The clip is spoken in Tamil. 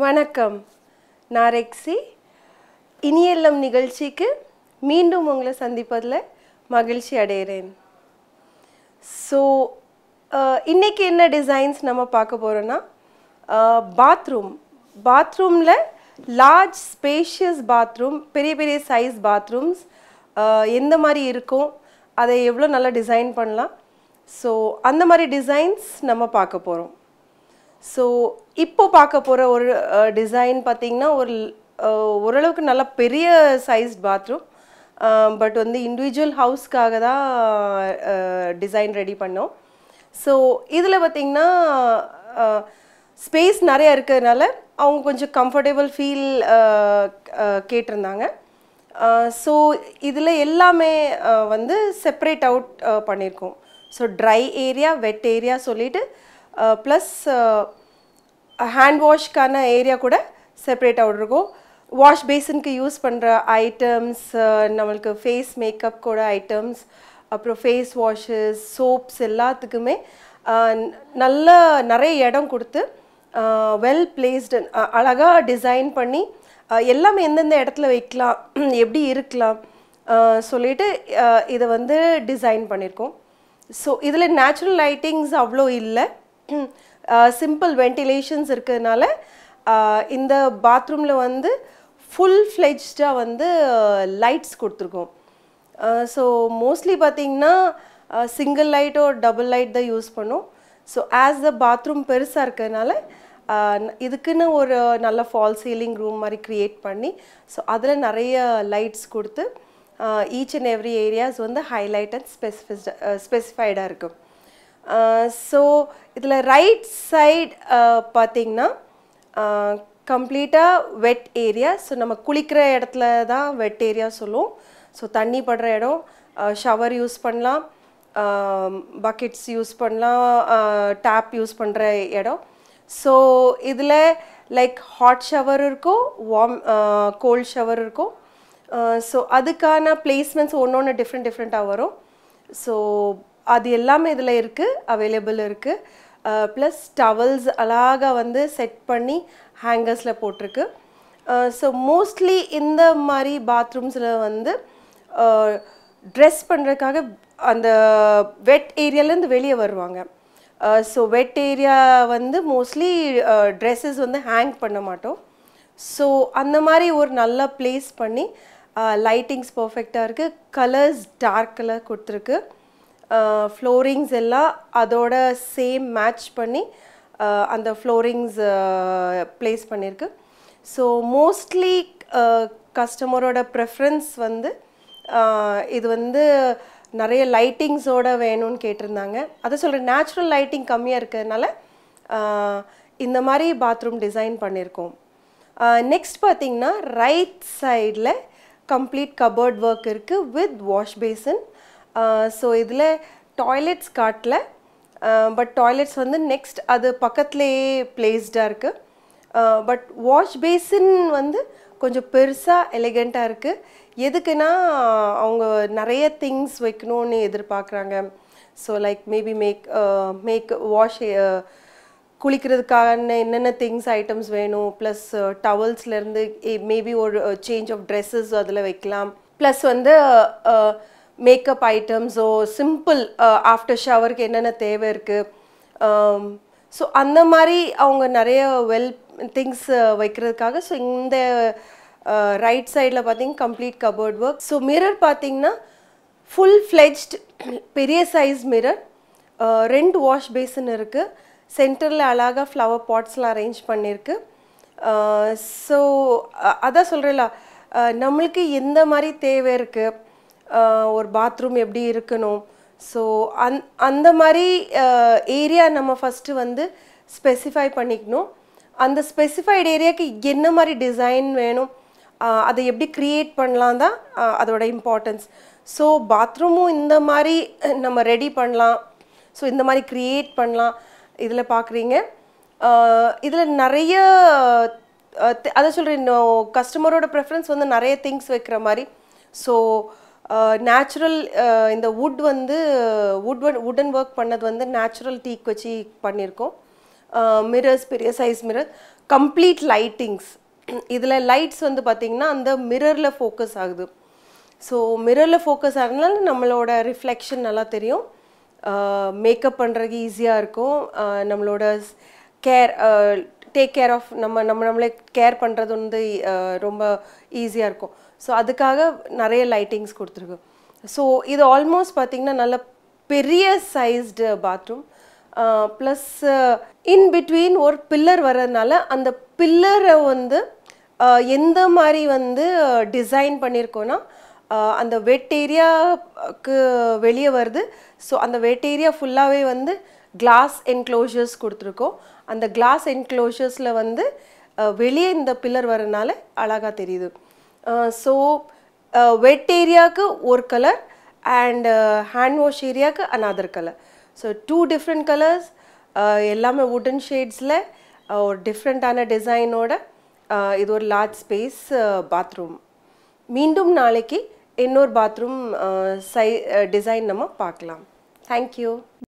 வணக்கம் நான் ரெக்ஸி இனியல்லம் நிகழ்ச்சிக்கு மீண்டும் உங்களை சந்திப்பதில் மகிழ்ச்சி அடைகிறேன் ஸோ இன்னைக்கு என்ன டிசைன்ஸ் நம்ம பார்க்க போகிறோன்னா பாத்ரூம் பாத்ரூமில் லார்ஜ் ஸ்பேஷியஸ் பாத்ரூம் பெரிய பெரிய சைஸ் பாத்ரூம்ஸ் எந்த மாதிரி இருக்கும் அதை எவ்வளோ நல்லா டிசைன் பண்ணலாம் ஸோ அந்த மாதிரி டிசைன்ஸ் நம்ம பார்க்க போகிறோம் ஸோ இப்போ பார்க்க போகிற ஒரு டிசைன் பார்த்தீங்கன்னா ஒரு அஹ், ஓரளவுக்கு நல்ல பெரிய சைஸ் பாத்ரூம் பட் வந்து இண்டிவிஜுவல் ஹவுஸ்க்காக தான் டிசைன் ரெடி பண்ணோம் ஸோ இதில் பார்த்தீங்கன்னா ஸ்பேஸ் நிறைய இருக்கிறதுனால அவங்க கொஞ்சம் கம்ஃபர்டபுள் ஃபீல் கேட்டிருந்தாங்க ஸோ இதில் எல்லாமே அஹ், வந்து செப்பரேட் அவுட் பண்ணியிருக்கோம் so dry area wet area சொல்லிட்டு ப்ளஸ் ஹேண்ட் வாஷ்க்கான ஏரியா கூட செப்பரேட் அவுட் இருக்கும் வாஷ் பேசினுக்கு யூஸ் பண்ணுற ஐட்டம்ஸ் நம்மளுக்கு ஃபேஸ் மேக்கப் கூட ஐட்டம்ஸ் அப்புறம் ஃபேஸ் வாஷஸ் சோப்ஸ் எல்லாத்துக்குமே அஹ், நல்ல நிறைய இடம் கொடுத்து வெல் பிளேஸ்டு அழகாக டிசைன் பண்ணி அஹ், எல்லாமே எந்தெந்த இடத்துல வைக்கலாம் எப்படி இருக்கலாம் அஹ், சொல்லிட்டு அஹ், இதை வந்து டிசைன் பண்ணியிருக்கோம் ஸோ இதில் நேச்சுரல் லைட்டிங்ஸ் அவ்வளோ இல்லை சிம்பிள் வென்டிலேஷன்ஸ் இருக்கிறதுனால அஹ், இந்த பாத்ரூமில் வந்து ஃபுல் ஃப்ளெஜ்டாக வந்து லைட்ஸ் கொடுத்துருக்கோம் ஸோ மோஸ்ட்லி பார்த்தீங்கன்னா சிங்கிள் லைட்டோ டபுள் லைட் தான் யூஸ் பண்ணோம் ஸோ ஆஸ் த பாத்ரூம் பெருசாக இருக்கிறதுனால அஹ், ந- இதுக்குன்னு ஒரு நல்ல ஃபால் சீலிங் ரூம் மாதிரி க்ரியேட் பண்ணி ஸோ அதில் நிறைய லைட்ஸ் கொடுத்து ஈச் அண்ட் எவ்ரி ஏரியாஸ் வந்து ஹைலைட் அண்ட் ஸ்பெசிஃபிஸ்ட் ஸ்பெசிஃபைடாக இருக்கும் ஸோ இதில் ரைட் சைட் பார்த்தீங்கன்னா கம்ப்ளீட்டாக வெட் ஏரியா ஸோ நம்ம குளிக்கிற இடத்துல தான் வெட் ஏரியா சொல்லுவோம் ஸோ தண்ணி படுற இடம் ஷவர் யூஸ் பண்ணலாம் பக்கெட்ஸ் யூஸ் பண்ணலாம் டேப் யூஸ் பண்ணுற இடம் ஸோ இதில் லைக் ஹாட் ஷவர் இருக்கும் வார்ம் கோல்ட் ஷவர் இருக்கும் ஸோ அதுக்கான பிளேஸ்மெண்ட்ஸ் ஒன்று ஒன்று டிஃப்ரெண்ட் டிஃப்ரெண்ட்டாக வரும் ஸோ அது எல்லாமே இதில் இருக்குது அவைலபிள் இருக்குது ப்ளஸ் டவல்ஸ் அழகாக வந்து செட் பண்ணி ஹேங்கர்ஸில் போட்டிருக்கு ஸோ மோஸ்ட்லி இந்த மாதிரி பாத்ரூம்ஸில் வந்து ட்ரெஸ் பண்ணுறதுக்காக அந்த வெட் ஏரியாலேருந்து வெளியே வருவாங்க ஸோ வெட் ஏரியா வந்து மோஸ்ட்லி ட்ரெஸ்ஸஸ் வந்து ஹேங் பண்ண மாட்டோம் ஸோ அந்த மாதிரி ஒரு நல்ல ப்ளேஸ் பண்ணி லைட்டிங்ஸ் பர்ஃபெக்டாக இருக்குது கலர்ஸ் டார்க் கலர் கொடுத்துருக்கு ஃப்ளோரிங்ஸ் எல்லாம் அதோட சேம் மேட்ச் பண்ணி அஹ், அந்த ஃப்ளோரிங்ஸ் ப்ளேஸ் பண்ணியிருக்கு ஸோ மோஸ்ட்லி கஸ்டமரோட ப்ரெஃபரன்ஸ் வந்து அஹ், இது வந்து நிறைய லைட்டிங்ஸோட வேணும்னு கேட்டிருந்தாங்க அதை சொல்கிறேன் நேச்சுரல் லைட்டிங் கம்மியாக இருக்கிறதுனால அஹ், இந்த மாதிரி பாத்ரூம் டிசைன் பண்ணியிருக்கோம் நெக்ஸ்ட் பார்த்தீங்கன்னா ரைட் சைடில் கம்ப்ளீட் கபோர்ட் ஒர்க் இருக்குது வித் வாஷ் பேசின் ஸோ இதில் டாய்லெட்ஸ் காட்டல பட் டாய்லெட்ஸ் வந்து நெக்ஸ்ட் அது பக்கத்துலேயே பிளேஸ்டாக இருக்குது பட் வாஷ் பேசின் வந்து கொஞ்சம் பெருசாக எலிகண்ட்டாக இருக்குது எதுக்குன்னா அவங்க நிறைய திங்ஸ் வைக்கணும்னு எதிர்பார்க்குறாங்க so like maybe make make wash குளிக்கிறதுக்கான என்னென்ன திங்ஸ் ஐட்டம்ஸ் வேணும் ப்ளஸ் டவல்ஸ்லேருந்து மேபி ஒரு சேஞ்ச் ஆஃப் ட்ரெஸ்ஸஸ் அதில் வைக்கலாம் ப்ளஸ் வந்து மேக்கப் ஐட்டம்ஸோ சிம்பிள் ஆஃப்டர் ஷவருக்கு என்னென்ன தேவை இருக்குது ஸோ அந்த மாதிரி அவங்க நிறைய வெல் திங்ஸ் வைக்கிறதுக்காக ஸோ இந்த ரைட் சைடில் பார்த்தீங்கன்னா complete cupboard work so mirror பார்த்தீங்கன்னா ஃபுல் ஃப்ளெஜ்ட் பெரிய சைஸ் மிரர் ரெண்டு வாஷ் பேசின் இருக்குது சென்டரில் அழகாக ஃப்ளவர் பாட்ஸ்லாம் அரேஞ்ச் பண்ணியிருக்கு ஸோ அதான் சொல்கிறேன்ல நம்மளுக்கு எந்த மாதிரி தேவை இருக்குது ஒரு பாத்ரூம் எப்படி இருக்கணும் ஸோ அந் அந்த மாதிரி ஏரியா நம்ம ஃபஸ்ட்டு வந்து ஸ்பெசிஃபை பண்ணிக்கணும் அந்த ஸ்பெசிஃபைடு ஏரியாவுக்கு என்ன மாதிரி டிசைன் வேணும் ஆஹ் அதை எப்படி க்ரியேட் பண்ணலாம் தான் ஆஹ் அதோட இம்பார்ட்டன்ஸ் ஸோ பாத்ரூமும் இந்த மாதிரி நம்ம ரெடி பண்ணலாம் ஸோ இந்த மாதிரி க்ரியேட் பண்ணலாம் இதில் பார்க்குறீங்க இதில் நிறைய ஆஹ் தி- அதை சொல்கிறேன் கஸ்டமரோட ப்ரெஃபரன்ஸ் வந்து நிறைய திங்ஸ் வைக்கிற மாதிரி ஸோ நேச்சுரல் இந்த வுட் வந்து வுட் வுடன் ஒர்க் பண்ணது வந்து நேச்சுரல் டீக் வச்சு பண்ணியிருக்கோம் மிரர்ஸ் பெரிய சைஸ் மிரர் கம்ப்ளீட் லைட்டிங்ஸ் இதில் லைட்ஸ் வந்து பார்த்திங்கன்னா அந்த மிரரில் ஃபோக்கஸ் ஆகுது ஸோ மிரரில் ஃபோக்கஸ் ஆகிறதுனால நம்மளோட ரிஃப்ளெக்ஷன் நல்லா தெரியும் மேக்கப் பண்ணுறதுக்கு ஈஸியாக இருக்கும் ஆஹ் நம்மளோட கேர் டேக் கேர் ஆஃப் நம்ம நம்ம நம்மளே கேர் பண்ணுறது வந்து ஆஹ் ரொம்ப ஈஸியாக இருக்கும் ஸோ அதுக்காக நிறைய லைட்டிங்ஸ் கொடுத்துருக்கு ஸோ இது ஆல்மோஸ்ட் பார்த்திங்கன்னா நல்ல பெரிய sized bathroom plus in between ஒரு பில்லர் வர்றதுனால அந்த பில்லரை வந்து ஆஹ் எந்த மாதிரி வந்து டிசைன் பண்ணியிருக்கோன்னா ஆஹ் அந்த வெட் ஏரியாவுக்கு வெளியே வருது ஸோ அந்த வெட் ஏரியா ஃபுல்லாகவே வந்து கிளாஸ் என்க்ளோஷர்ஸ் கொடுத்துருக்கோம் அந்த கிளாஸ் என்க்ளோஷர்ஸில் வந்து ஆஹ் வெளியே இந்த பில்லர் வரனால அழகாக தெரியுது ஸோ வெட் ஏரியாவுக்கு ஒரு கலர் அண்ட் ஹேண்ட் வாஷ் ஏரியாவுக்கு another colour so two different colours எல்லாமே வுடன் ஷேட்ஸில் ஒரு டிஃப்ரெண்ட்டான டிசைனோட இது ஒரு லார்ஜ் ஸ்பேஸ் பாத்ரூம் மீண்டும் நாளைக்கு இன்னொரு பாத்ரூம் சை டிசைன் நம்ம பார்க்கலாம் தேங்க்யூ